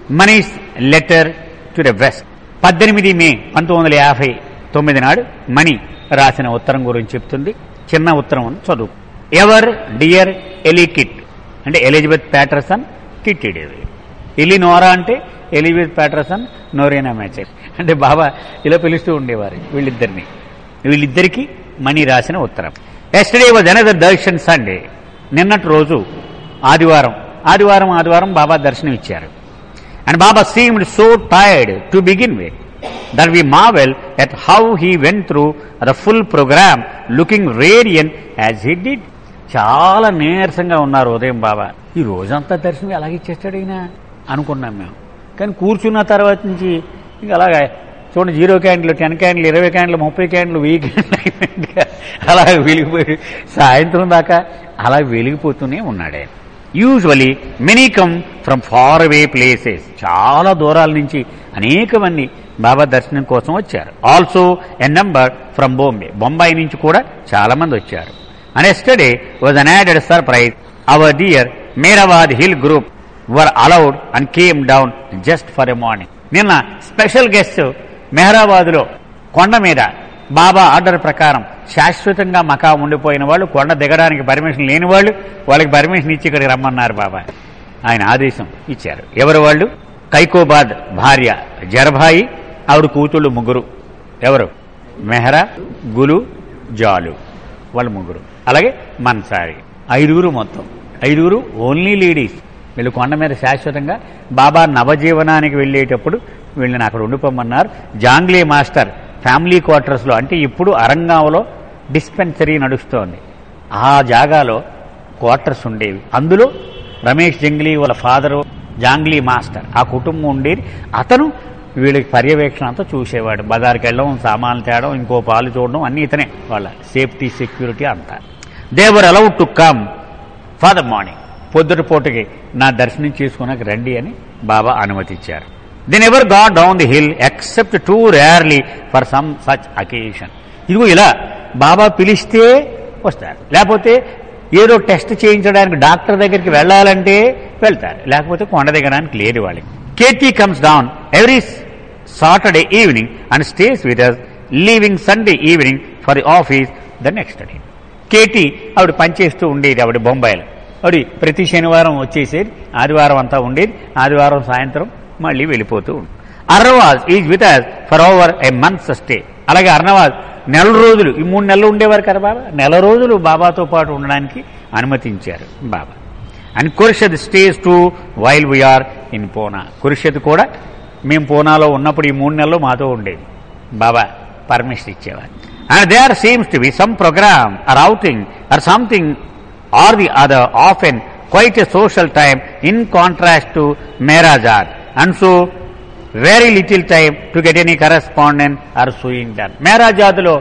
మనీస్ letter to the west పద్దెనిమిది మే పంతొమ్మిది వందల యాభై తొమ్మిది నాడు మణి రాసిన ఉత్తరం గురించి చెప్తుంది చిన్న ఉత్తరం అని చదువు ఎవర్ డియర్ ఎలీ కిట్ అంటే Elizabeth Patterson Kitty Davy Elly Nora అంటే ఎలిజబెత్ ప్యాటర్సన్ నోరేనా మ్యాచర్ అంటే బాబా ఇలా పిలుస్తూ ఉండేవారు వీళ్ళిద్దరిని వీళ్ళిద్దరికి మణి రాసిన ఉత్తరం yesterday was another darshan Sunday నిన్నటి రోజు ఆదివారం ఆదివారం ఆదివారం బాబా దర్శనం ఇచ్చారు and Baba seemed so tired to begin with that we marvel at how he went through the full programme looking radiant as he did చాలా నీరసంగా ఉన్నారు ఉదయం బాబా ఈ రోజంతా దర్శనం ఎలాగ ఇచ్చేస్తాడు ఈయన అనుకున్నాం మేము కానీ కూర్చున్న తర్వాత నుంచి ఇంకా అలాగా చూడండి జీరో క్యాండిల్ టెన్ క్యాండిల్ ఇరవై క్యాండిల్ ముప్పై క్యాండిల్ వెయ్యి క్యాండిల్ అయిపోయిందిగా అలా వెలిగిపోయి సాయంత్రం దాకా అలా వెలిగిపోతూనే ఉన్నాడే usually many come from far away places చాలా దూరాల నుంచి అనేక మంది బాబా దర్శనం కోసం వచ్చారు also a number from Bombay Bombay నుంచి కూడా చాలా మంది వచ్చారు and yesterday was an added surprise our dear Meherabad hill group were allowed and came down just for a morning నిన్న స్పెషల్ గెస్ట్ మెహరాబాద్లో కొండ మీద బాబా ఆర్డర్ ప్రకారం శాశ్వతంగా మకా ఉండిపోయిన వాళ్ళు కొండ దిగడానికి పర్మిషన్ లేని వాళ్ళు వాళ్ళకి పర్మిషన్ ఇచ్చి ఇక్కడికి రమ్మన్నారు బాబా ఆయన ఆదేశం ఇచ్చారు ఎవరు వాళ్ళు కైకోబాద్ భార్య జరభాయి ఆవిడ కూతుళ్ళు ముగ్గురు ఎవరు మెహరా గులు జాలు వాళ్ళు ముగ్గురు అలాగే మన్సారి ఐదుగురు మొత్తం ఐదుగురు ఓన్లీ లేడీస్ వీళ్ళు కొండ మీద శాశ్వతంగా బాబా నవజీవనానికి వెళ్ళేటప్పుడు వీళ్ళని అక్కడ ఉండిపోమన్నారు జాంగ్లీ మాస్టర్ ఫ్యామిలీ క్వార్టర్స్లో అంటే ఇప్పుడు అరంగాంలో డిస్పెన్సరీ నడుస్తోంది ఆ జాగాలో క్వార్టర్స్ ఉండేవి అందులో రమేష్ జంగ్లీ వాళ్ళ ఫాదరు జాంగ్లీ మాస్టర్ ఆ కుటుంబం ఉండేది అతను వీళ్ళకి పర్యవేక్షణ అంతా చూసేవాడు బజార్కి వెళ్ళడం సామాన్లు తేవడం ఇంకో పాలు చూడడం అన్నీ ఇతనే వాళ్ళ సేఫ్టీ సెక్యూరిటీ అంతా they were allowed to come for the morning పొద్దుట పూటకి నా దర్శనం చేసుకున్నాక రండి అని బాబా అనుమతిచ్చారు then ever got down the hill except too rarely for some such occasion ఇదిగో ఇలా బాబా పిలిస్తే వస్తారు లేకపోతే ఏదో టెస్ట్ చేయించడానికి డాక్టర్ దగ్గరికి వెళ్ళాలంటే వెళ్తారు లేకపోతే కొండ దిగడానికి లేదు వాళ్ళకి Katie comes down every Saturday evening and stays with us leaving Sunday evening for the office the next day Katie ఆవిడ పనిచేస్తూ ఉండేది ఆవిడ బొంబాయిలో ఆవిడ ప్రతి శనివారం వచ్చేసేది ఆదివారం అంతా ఉండేది ఆదివారం సాయంత్రం మళ్ళీ వెళ్ళిపోతూ ఉంది Arnavaz is with us for over a months stay అలాగే అర్నవాజ్ నెల రోజులు ఈ మూడు నెలలు ఉండేవారు కదా బాబా నెల రోజులు బాబాతో పాటు ఉండడానికి అనుమతించారు Baba and Kurushad stays too while we're in Poona Kurushad కూడా మేము పూనాలో ఉన్నప్పుడు ఈ మూడు నెలలు మాతో ఉండేది బాబా పర్మిషన్ ఇచ్చేవారు and there seems to be some programme or outing or something or the other often quite a social time in contrast to Meherazad and so very little time to get any correspondent or sewing that మేరాజాద్లో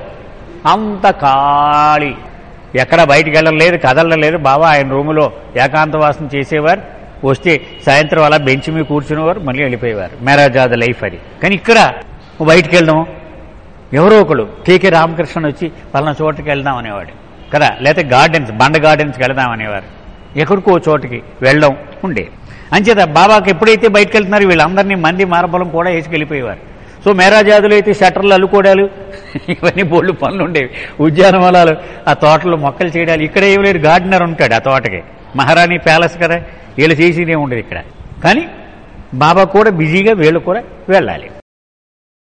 అంత ఖాళీ ఎక్కడ బయటికి వెళ్ళడం లేదు కదలడం లేదు బాబా ఆయన రూములో ఏకాంతవాసం చేసేవారు వస్తే సాయంత్రం అలా బెంచ్ మీద కూర్చునేవారు మళ్ళీ వెళ్ళిపోయేవారు మేరాజాద్ లైఫ్ అది కానీ ఇక్కడ బయటికి వెళ్ళడం ఎవరో ఒకడు కేకే రామకృష్ణ వచ్చి పలానా చోటకి వెళ్దాం అనేవాడు కదా లేకపోతే గార్డెన్స్ బండ గార్డెన్స్కి వెళ్దాం అనేవారు ఎక్కడికో చోటకి వెళ్ళడం ఉండేది అంచేత బాబాకి ఎప్పుడైతే బయటకు వెళ్తున్నారు వీళ్ళందరినీ మంది మారబలం కూడా వేసుకెళ్ళిపోయేవారు సో మేరాజాదులు అయితే షట్టర్లు అల్లుకోవడాలు ఇవన్నీ బోళ్ళు పనులు ఉండేవి ఉద్యానవనాలు ఆ తోటలో మొక్కలు చేయడాలు ఇక్కడ ఏం లేదు గార్డెనర్ ఉంటాడు ఆ తోటకి మహారాణి ప్యాలెస్ కదా వీళ్ళు చేసేదే ఉండదు ఇక్కడ కానీ బాబా కూడా బిజీగా వీళ్ళు కూడా వెళ్ళాలి